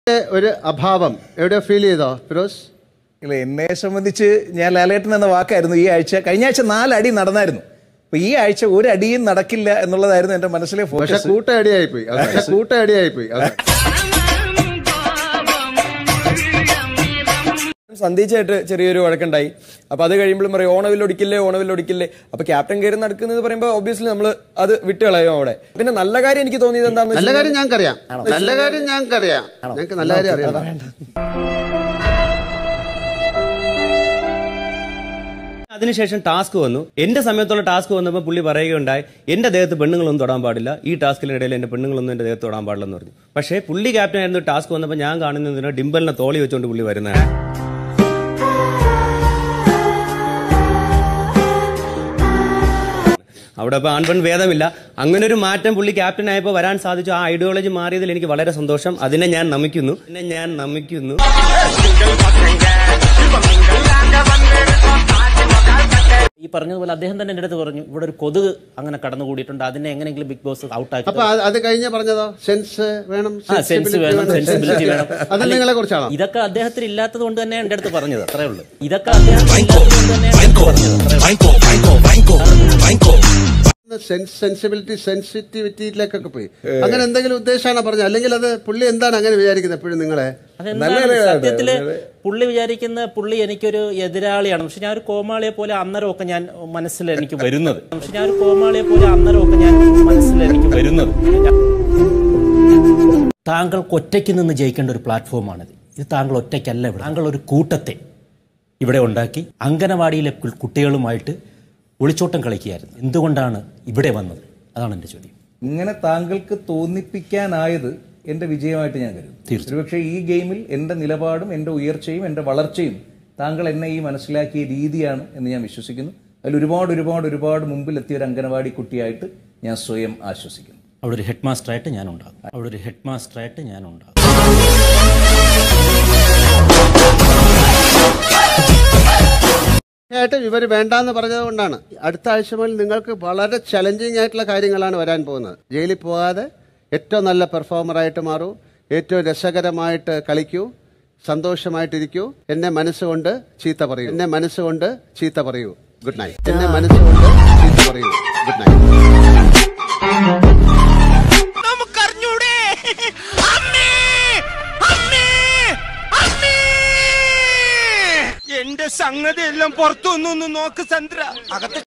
ഒരു അഭാവം എവിടെയോ ഫീൽ ചെയ്തോ ഫിറോസ് ഇല്ല എന്നെ സംബന്ധിച്ച് ഞാൻ ലാലേട്ടൻ എന്ന വാക്കായിരുന്നു ഈ ആഴ്ച കഴിഞ്ഞ ആഴ്ച നാലടി നടന്നായിരുന്നു അപ്പൊ ഈ ആഴ്ച ഒരു അടിയും നടക്കില്ല എന്നുള്ളതായിരുന്നു എന്റെ മനസ്സിലെ പക്ഷെ ഫോക്കസ് കൂട്ടയടിയായി പോയി പക്ഷെ കൂട്ടയടിയായി പോയി അതെ സന്ധ്യച്ചായിട്ട് ചെറിയൊരു വഴക്കുണ്ടായി അപ്പൊ അത് കഴിയുമ്പോഴും പറയും ഓണവില്ലൊടിക്കില്ലേ ഓണവില്ലൊടിക്കില്ലേ അപ്പൊ ക്യാപ്റ്റൻ കയറി നടക്കുന്നത് പറയുമ്പോൾ ഒബ്വിയസ്ലി നമ്മൾ അത് വിട്ട് കളയും അവിടെ പിന്നെ നല്ല കാര്യം എനിക്ക് തോന്നിയത് എന്താണെന്ന് നല്ല വെച്ചാൽ കാര്യം ഞങ്ങൾക്കറിയാം നല്ല കാര്യം ഞങ്ങൾക്കറിയാം ഞങ്ങൾക്ക് നല്ല കാര്യം അറിയാം അതിനുശേഷം ടാസ്ക് വന്നു എന്റെ സമയത്തുള്ള ടാസ്ക് വന്നപ്പോൾ പുള്ളി പറയുകയുണ്ടായി എന്റെ ദേഹത്ത് പെണ്ണുങ്ങളൊന്നും തൊടാൻ പാടില്ല ഈ ടാസ്കിനിടയിൽ എന്റെ പെണ്ണുങ്ങളൊന്നും എന്റെ ദേഹത്ത് തൊടാൻ പാടില്ല എന്ന് പറഞ്ഞു പക്ഷേ പുള്ളി ക്യാപ്റ്റൻ ആയിരുന്നു ടാസ്ക് വന്നപ്പോൾ ഞാൻ കാണുന്നതിന് ഡിംബലിനെ തോളി വെച്ചുകൊണ്ട് പുള്ളി വരുന്നതാണ് അവിടെ ഇപ്പൊ ആൺപെൺ ഭേദമില്ല അങ്ങനെ ഒരു മാറ്റം പുള്ളി ക്യാപ്റ്റൻ ആയപ്പോൾ വരാൻ സാധിച്ചു ആ ഐഡിയോളജി മാറിയതിൽ എനിക്ക് വളരെ സന്തോഷം അതിനെ ഞാൻ നമിക്കുന്നു അതിനെ ഞാൻ നമിക്കുന്നു ഈ പറഞ്ഞതുപോലെ അദ്ദേഹം തന്നെ എൻ്റെ അടുത്ത് പറഞ്ഞു ഇവിടെ ഒരു കൊതുക് അങ്ങനെ കടന്നുകൂടിയിട്ടുണ്ട് അതിനെ എങ്ങനെയെങ്കിലും ബിഗ് ബോസ് ഔട്ടാക്കി അപ്പൊ അത് അത് കഴിഞ്ഞ് പറഞ്ഞതോ സെൻസ് വേണം ആ സെൻസ് വേണം സെൻസിബിലിറ്റി വേണം അത് നിങ്ങളെ കുറിച്ചാണോ ഇതൊക്കെ അദ്ദേഹത്തിന് ഇല്ലാത്തത് കൊണ്ട് തന്നെ എൻ്റെ അടുത്ത് പറഞ്ഞത് അത്രേ ഉള്ളൂ ഇതൊക്കെ അദ്ദേഹത്തിന് ഇല്ലാത്തത് കൊണ്ട് തന്നെ എൻ്റെ അടുത്ത് പറഞ്ഞത് സെൻസ് സെൻസിബിലിറ്റി സെൻസിറ്റിവിറ്റിയിലേക്കൊക്കെ പോയി അങ്ങനെ എന്തെങ്കിലും ഉദ്ദേശമാണ് പറഞ്ഞത് അല്ലെങ്കിൽ അത് പുള്ളി എന്താണ് അങ്ങനെ വിചാരിക്കുന്നത് എപ്പോഴും നിങ്ങളെ അതെന്താണ് സത്യത്തില് പുള്ളി വിചാരിക്കുന്ന പുള്ളി എനിക്കൊരു എതിരാളിയാണ് പക്ഷെ ഞാൻ ഒരു കോമാളിയെ പോലെ അന്നേരമൊക്കെ ഞാൻ മനസ്സിൽ എനിക്ക് വരുന്നത് പക്ഷെ ഞാൻ ഒരു കോമാളിയെ പോലെ അന്നേരമൊക്കെ ഞാൻ മനസ്സിൽ എനിക്ക് വരുന്നത് താങ്കൾക്ക് ഒറ്റയ്ക്ക് നിന്ന് ജയിക്കേണ്ട ഒരു പ്ലാറ്റ്ഫോമാണിത് ഇത് താങ്കൾ ഒറ്റയ്ക്കല്ല ഇവിടെ താങ്കൾ ഒരു കൂട്ടത്തെ ഇവിടെ ഉണ്ടാക്കി അങ്കനവാടിയിലെ കു- കുട്ടികളുമായിട്ട് ഒളിച്ചോട്ടം കളിക്കുകയായിരുന്നു എന്തുകൊണ്ടാണ് ഇവിടെ വന്നത് അതാണ് എൻ്റെ ചോദ്യം ഇങ്ങനെ താങ്കൾക്ക് തോന്നിപ്പിക്കാനായത് എന്റെ വിജയമായിട്ട് ഞാൻ കരുതും ഒരുപക്ഷെ ഈ ഗെയിമിൽ എന്റെ നിലപാടും എന്റെ ഉയർച്ചയും എന്റെ വളർച്ചയും താങ്കൾ എന്നെ ഈ മനസ്സിലാക്കിയ രീതിയാണ് എന്ന് ഞാൻ വിശ്വസിക്കുന്നു അതിൽ ഒരുപാട് ഒരുപാട് ഒരുപാട് മുമ്പിലെത്തിയ ഒരു അംഗനവാടി കുട്ടിയായിട്ട് ഞാൻ സ്വയം ആശ്വസിക്കുന്നു അവിടെ ഒരു ഹെഡ് മാസ്റ്ററായിട്ട് ഞാൻ ഉണ്ടാകും അവിടെ ഒരു ഹെഡ് മാസ്റ്ററായിട്ട് ഞാൻ ഉണ്ടാകും ആയിട്ട് ഇവർ വേണ്ടാന്ന് പറഞ്ഞത് കൊണ്ടാണ് അടുത്ത ആഴ്ച മുതൽ നിങ്ങൾക്ക് വളരെ ചലഞ്ചിങ് ആയിട്ടുള്ള കാര്യങ്ങളാണ് വരാൻ പോകുന്നത് ജയിലിൽ പോകാതെ ഏറ്റവും നല്ല പെർഫോമറായിട്ട് മാറൂ ഏറ്റവും രസകരമായിട്ട് കളിക്കൂ സന്തോഷമായിട്ടിരിക്കൂ എന്നെ മനസ്സുകൊണ്ട് ചീത്ത പറയൂ എന്നെ മനസ്സുകൊണ്ട് ചീത്ത പറയൂ ഗുഡ് നൈറ്റ് എന്നെ മനസ്സുകൊണ്ട് ചീത്ത പറയൂ ഗുഡ് നൈറ്റ് നമുക്കറിഞ്ഞൂടെ അമ്മേ അമ്മേ അമ്മേ എന്റെ സംഗതി എല്ലാം പുറത്തൊന്നു നോക്ക് ചന്ദ്ര അകത്ത്